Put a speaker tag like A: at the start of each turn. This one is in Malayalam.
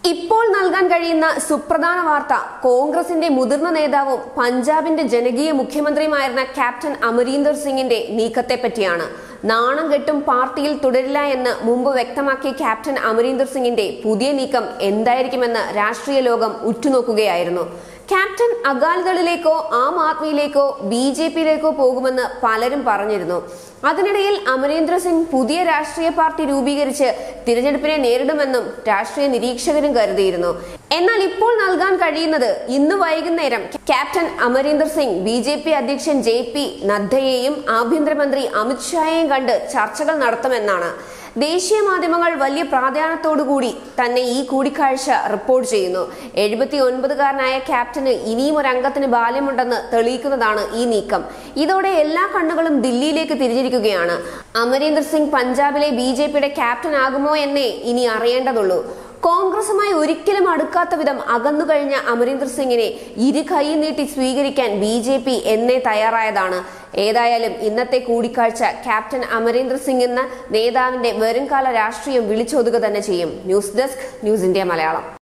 A: ഇപ്പോൾ നൽകാൻ കഴിയുന്ന സുപ്രധാന വാർത്ത കോൺഗ്രസിന്റെ മുതിർന്ന നേതാവും പഞ്ചാബിന്റെ ജനകീയ മുഖ്യമന്ത്രിയുമായിരുന്ന ക്യാപ്റ്റൻ അമരീന്ദർ സിംഗിന്റെ നീക്കത്തെ പറ്റിയാണ് നാണം കെട്ടും പാർട്ടിയിൽ തുടരില്ല എന്ന് മുമ്പ് വ്യക്തമാക്കിയ ക്യാപ്റ്റൻ അമരീന്ദർ സിംഗിന്റെ പുതിയ നീക്കം എന്തായിരിക്കുമെന്ന് രാഷ്ട്രീയ ലോകം ഉറ്റുനോക്കുകയായിരുന്നു ക്യാപ്റ്റൻ അകാലിദളിലേക്കോ ആം ആദ്മിയിലേക്കോ ബി ജെ പിയിലേക്കോ പോകുമെന്ന് പലരും പറഞ്ഞിരുന്നു അതിനിടയിൽ അമരീന്ദ്ര സിംഗ് പുതിയ രാഷ്ട്രീയ പാർട്ടി രൂപീകരിച്ച് തിരഞ്ഞെടുപ്പിനെ നേരിടുമെന്നും രാഷ്ട്രീയ നിരീക്ഷകരും കരുതിയിരുന്നു എന്നാൽ ഇപ്പോൾ നൽകാൻ കഴിയുന്നത് ഇന്ന് വൈകുന്നേരം captain Amarinder Singh B J P അധ്യക്ഷൻ ജെ പി നദ്ദയെയും ആഭ്യന്തരമന്ത്രി അമിത്ഷായെയും കണ്ട് ചർച്ചകൾ നടത്തുമെന്നാണ് ദേശീയ മാധ്യമങ്ങൾ വലിയ പ്രാധാന്യത്തോടുകൂടി തന്നെ ഈ കൂടിക്കാഴ്ച റിപ്പോർട്ട് ചെയ്യുന്നു എഴുപത്തി ഒൻപതുകാരനായ ക്യാപ്റ്റന് ഇനിയും ഒരു അംഗത്തിന് ബാല്യമുണ്ടെന്ന് തെളിയിക്കുന്നതാണ് ഈ നീക്കം ഇതോടെ എല്ലാ കണ്ണുകളും ദില്ലിയിലേക്ക് തിരിഞ്ഞിരിക്കുകയാണ് അമരീന്ദർ സിംഗ് പഞ്ചാബിലെ ബി ജെ പിയുടെ ക്യാപ്റ്റൻ ആകുമോ എന്നേ ഇനി അറിയേണ്ടതുള്ളൂ കോൺഗ്രസുമായി ഒരിക്കലും അടുക്കാത്ത വിധം അകന്നു കഴിഞ്ഞ അമരീന്ദർ സിംഗിനെ ഇരു കൈ നീട്ടി സ്വീകരിക്കാൻ ബി ജെ പി എന്നേ തയ്യാറായതാണ് ഏതായാലും ഇന്നത്തെ കൂടിക്കാഴ്ച ക്യാപ്റ്റൻ അമരീന്ദർ സിംഗ് എന്ന നേതാവിന്റെ വരുംകാല രാഷ്ട്രീയം വിളിച്ചൊതുക തന്നെ ചെയ്യും news desk news India Malayalam